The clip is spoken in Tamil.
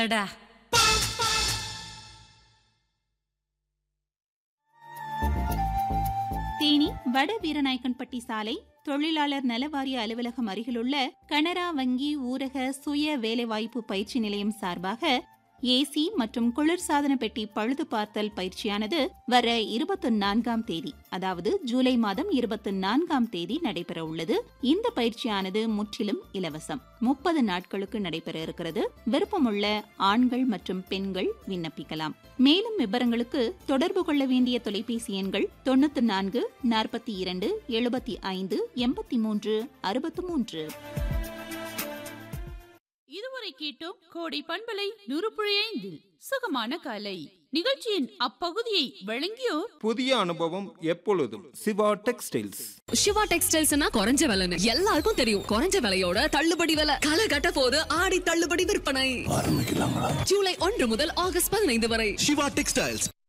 அடா தேனி வட வீரநாயக்கன்பட்டி சாலை தொழிலாளர் நலவாரிய அலுவலகம் அருகிலுள்ள கனரா வங்கி ஊரக சுய வேலைவாய்ப்பு பயிற்சி நிலையம் சார்பாக ஏசி மற்றும் குளிர்சாதன பெட்டி பழுது பார்த்தல் பயிற்சியானது வர இருபத்தி நான்காம் தேதி அதாவது ஜூலை மாதம் இருபத்தி நான்காம் தேதி நடைபெற உள்ளது இந்த பயிற்சியானது முற்றிலும் இலவசம் முப்பது நாட்களுக்கு நடைபெற இருக்கிறது விருப்பமுள்ள ஆண்கள் மற்றும் பெண்கள் விண்ணப்பிக்கலாம் மேலும் விவரங்களுக்கு தொடர்பு கொள்ள வேண்டிய தொலைபேசி எண்கள் தொண்ணூத்தி நான்கு நாற்பத்தி இரண்டு எழுபத்தி ஐந்து எண்பத்தி மூன்று அறுபத்தி மூன்று இதுவரை கேட்டோம் கோடை பண்பலை நூறுபுழி ஐந்தில் சுகமான காலை நிகழ்ச்சியின் அப்பகுதியை வழங்கியோர் புதிய அனுபவம் எப்பொழுதும் சிவா டெக்ஸ்டைல்ஸ் சிவா டெக்ஸ்டைல்ஸ்னா குறைஞ்ச விலைன்னு எல்லாருக்கும் தெரியும் குறைஞ்ச விலையோட தள்ளுபடி விலை களை கட்ட போது ஆடி தள்ளுபடி விற்பனை ஜூலை ஒன்று முதல் ஆகஸ்ட் பதினைந்து வரை சிவா டெக்ஸ்டைல்ஸ்